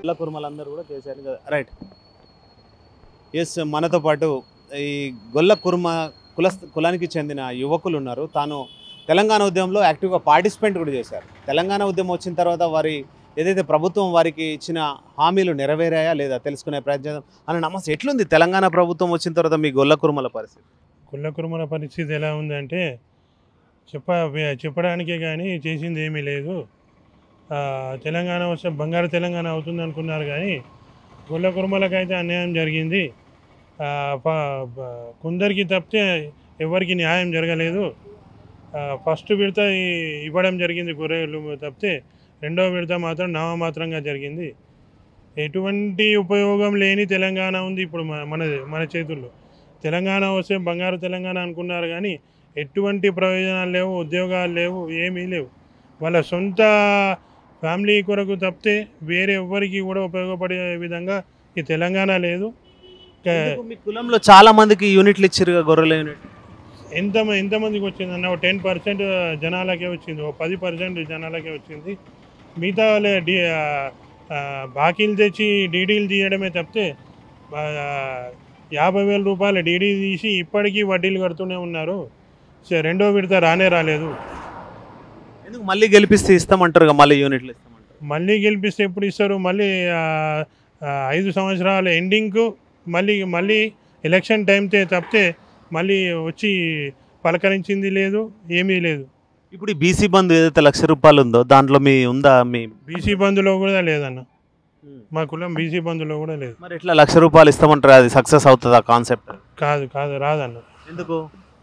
గొల్ల కుర్మలందరూ కూడా కేసీఆర్ కదా రైట్ ఎస్ మనతో పాటు ఈ గొల్ల కుర్మ కుల కులానికి చెందిన యువకులు ఉన్నారు తాను తెలంగాణ ఉద్యమంలో యాక్టివ్గా పార్టిసిపేట్ కూడా చేశారు తెలంగాణ ఉద్యమం వచ్చిన తర్వాత వారి ఏదైతే ప్రభుత్వం వారికి ఇచ్చిన హామీలు నెరవేరాయా లేదా తెలుసుకునే ప్రయత్నం అని నమస్తే ఎట్లుంది తెలంగాణ ప్రభుత్వం వచ్చిన తర్వాత మీ గొల్ల కుర్మల పరిస్థితి కుల్ల కురుమల పరిస్థితి ఎలా ఉందంటే చెప్ప చెప్పడానికే కానీ చేసింది ఏమీ లేదు ఆ, తెలంగాణ వస్తే బంగారు తెలంగాణ అవుతుంది అనుకున్నారు కానీ గుల్ల కురుమలకైతే అన్యాయం జరిగింది ఆ, ప- ప- కొందరికి తప్పితే ఎవరికి న్యాయం జరగలేదు ఆ, ఫస్ట్ విడత ఈ- ఇవ్వడం జరిగింది గొర్రెలు తప్పితే రెండో విడత మాత్రం నామమాత్రంగా జరిగింది ఎటువంటి ఉపయోగం లేని తెలంగాణ ఉంది ఇప్పుడు మన మన మన చేతుల్లో తెలంగాణ వస్తే బంగారు తెలంగాణ అనుకున్నారు కానీ ఎటువంటి ప్రయోజనాలు లేవు ఉద్యోగాలు లేవు ఏమీ లేవు వాళ్ళ సొంత ఫ్యామిలీ కొరకు తప్పితే వేరే ఎవ్వరికి కూడా ఉపయోగపడే విధంగా ఈ తెలంగాణ లేదు ఇంకా ఎందుకు మీ కులంలో చాలా మందికి యూనిట్లు ఇచ్చారు గొర్రెల యూనిట్ ఎంత ఎంతమందికి వచ్చింది అన్న టెన్ పర్సెంట్ జనాలకే వచ్చింది ఓ పది పర్సెంట్ జనాలకే వచ్చింది మిగతా వాళ్ళే డి ఆ, ఆ, బాకీలు తెచ్చి డీడీలు తీయడమే తప్పితే ఆ, యాభై వేల రూపాయల డీడీ తీసి ఇప్పటికీ వడ్డీలు కడుతూనే ఉన్నారు సే- రెండో విడత రానే రాలేదు ఎందుకు మళ్ళీ గెలిపిస్తే ఇస్తామంటారు కదా, మళ్ళీ యూనిట్లు ఇస్తామంటారు మళ్ళీ గెలిపిస్తే ఎప్పుడు ఇస్తారు మళ్ళీ ఆ, ఆ, ఐదు సంవత్సరాల ఎండింగ్కు మళ్ళీ మళ్ళీ ఎలక్షన్ టైంతే తప్పితే మళ్ళీ వచ్చి పలకరించింది లేదు ఏమీ లేదు ఇప్పుడు ఈ బీసీ బంధు ఏదైతే లక్ష రూపాయలు ఉందో దాంట్లో మీ ఉందా మీ బీసీ బంధులో కూడా లేదన్న మా కులం బీసీ బంధులో కూడా లేదు మరి ఎట్లా లక్ష రూపాయలు ఇస్తామంటారు అది సక్సెస్ అవుతుంది ఆ కాన్సెప్ట్ కాదు కాదు రాదన్న ఎందుకు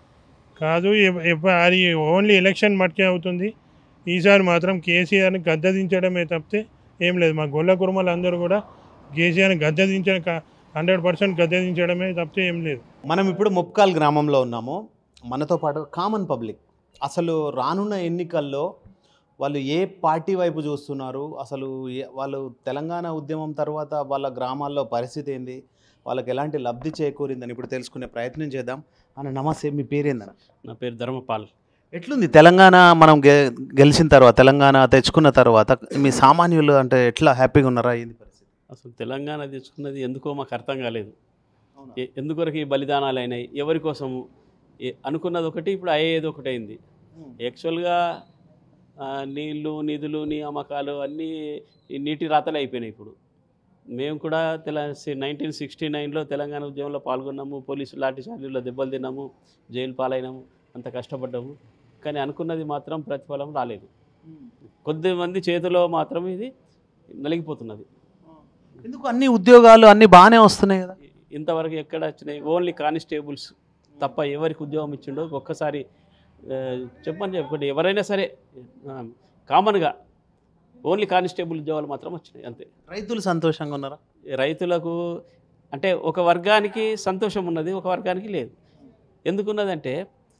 కాదు ఎప్ప- ఎప్ప- అది ఓన్లీ ఎలక్షన్ మట్కే అవుతుంది ఈసారి మాత్రం కేసీఆర్ని గద్దదించడమే తప్పితే ఏం లేదు మా గొల్ల కుర్మలు అందరూ కూడా కేసీఆర్ని గద్దదించడం హండ్రెడ్ పర్సెంట్ గద్దదించడమే తప్పితే ఏం లేదు మనం ఇప్పుడు ముప్కాల్ గ్రామంలో ఉన్నాము మనతో పాటు కామన్ పబ్లిక్ అసలు రానున్న ఎన్నికల్లో వాళ్ళు ఏ పార్టీ వైపు చూస్తున్నారు అసలు ఏ- వాళ్ళు తెలంగాణ ఉద్యమం తర్వాత వాళ్ళ గ్రామాల్లో పరిస్థితి ఏంది వాళ్ళకి ఎలాంటి లబ్ధి చేకూరిందని ఇప్పుడు తెలుసుకునే ప్రయత్నం చేద్దాం అన్న నమస్తే మీ పేరేందన్న నా పేరు ధర్మపాల్ ఎట్లుంది తెలంగాణ మనం గె గెలిచిన తర్వాత తెలంగాణ తెచ్చుకున్న తర్వాత మీ సామాన్యులు అంటే ఎట్లా హ్యాపీగా ఉన్నారా ఏంది పరిస్థితి అసలు తెలంగాణ తెచ్చుకున్నది ఎందుకో మాకు అర్థం కాలేదు ఎ- ఎందుకొరకు ఈ బలిదానాలు అయినాయి ఎవరి కోసము ఏ- అనుకున్నది ఒకటి ఇప్పుడు అయ్యేది ఒకటి అయింది యాక్చువల్గా ఆ, నీళ్లు నిధులు నియామకాలు అన్నీ ఈ నీటి రాతలు అయిపోయినాయి ఇప్పుడు మేము కూడా తెల నైన్టీన్ సిక్స్టీ నైన్లో తెలంగాణ ఉద్యమంలో పాల్గొన్నాము పోలీసు లాఠీ చార్జీలో దెబ్బలు తిన్నాము జైలు పాలైనాము అంత కష్టపడ్డాము కానీ అనుకున్నది మాత్రం ప్రతిఫలం రాలేదు కొద్ది మంది చేతిలో మాత్రం ఇది నలిగిపోతున్నది ఎందుకు అన్ని ఉద్యోగాలు అన్ని బాగానే వస్తున్నాయి కదా ఇంతవరకు ఎక్కడ వచ్చినాయి ఓన్లీ కానిస్టేబుల్స్ తప్ప ఎవరికి ఉద్యోగం ఇచ్చిండో ఒక్కసారి ఆ, చెప్పని చెప్పండి ఎవరైనా సరే ఆ, కామన్గా ఓన్లీ కానిస్టేబుల్ ఉద్యోగాలు మాత్రం వచ్చినాయి అంతే రైతులు సంతోషంగా ఉన్నారా రైతులకు అంటే ఒక వర్గానికి సంతోషం ఉన్నది ఒక వర్గానికి లేదు ఎందుకున్నదంటే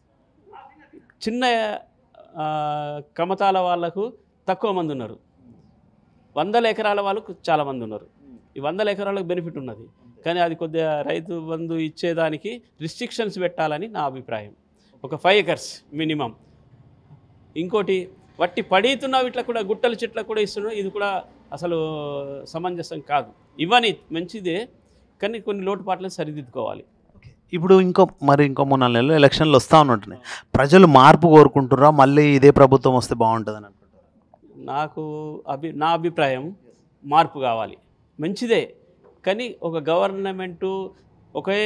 చిన్న ఆ, కమతాల వాళ్ళకు తక్కువ మంది ఉన్నారు వందల ఎకరాల వాళ్ళకు చాలామంది ఉన్నారు ఈ వందల ఎకరాలకు బెనిఫిట్ ఉన్నది కానీ అది కొద్దిగా రైతు బంధు ఇచ్చేదానికి రిస్ట్రిక్షన్స్ పెట్టాలని నా అభిప్రాయం ఒక ఫైవ్ ఎకర్స్ మినిమం ఇంకోటి వట్టి పడీతున్న వీటిలో కూడా గుట్టల చెట్లకు కూడా ఇస్తున్నారు ఇది కూడా అసలు సమంజసం కాదు ఇవని మంచిదే కానీ కొన్ని లోటుపాట్లను సరిదిద్దుకోవాలి ఇప్పుడు ఇంకో మరి ఇంకో మూడు నాలుగు నెలలు ఎలక్షన్లు వస్తూ ఉంటున్నాయి ప్రజలు మార్పు కోరుకుంటున్నారా మళ్ళీ ఇదే ప్రభుత్వం వస్తే బాగుంటుందని అనుకుంటారు నాకు అభి నా అభిప్రాయం మార్పు కావాలి మంచిదే కానీ ఒక గవర్నమెంటు ఒకే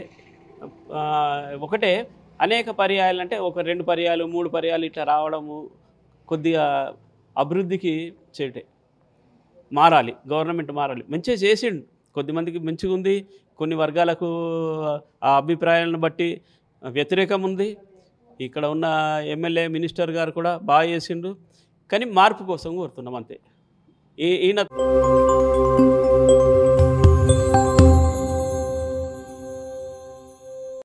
ఆ, ఒకటే అనేక పర్యాయాలు అంటే ఒక రెండు పర్యాలు మూడు పర్యాలు ఇట్లా రావడము కొద్దిగా అభివృద్ధికి చేటే మారాలి గవర్నమెంట్ మారాలి మంచిగా చేసిండు కొద్దిమందికి మంచిగా ఉంది కొన్ని వర్గాలకు ఆ అభిప్రాయాలను బట్టి వ్యతిరేకం ఉంది ఇక్కడ ఉన్న ఎమ్మెల్యే మినిస్టర్ గారు కూడా బాగా చేసిండు కానీ మార్పు కోసం కోరుతున్నాం అంతే ఈ ఈయన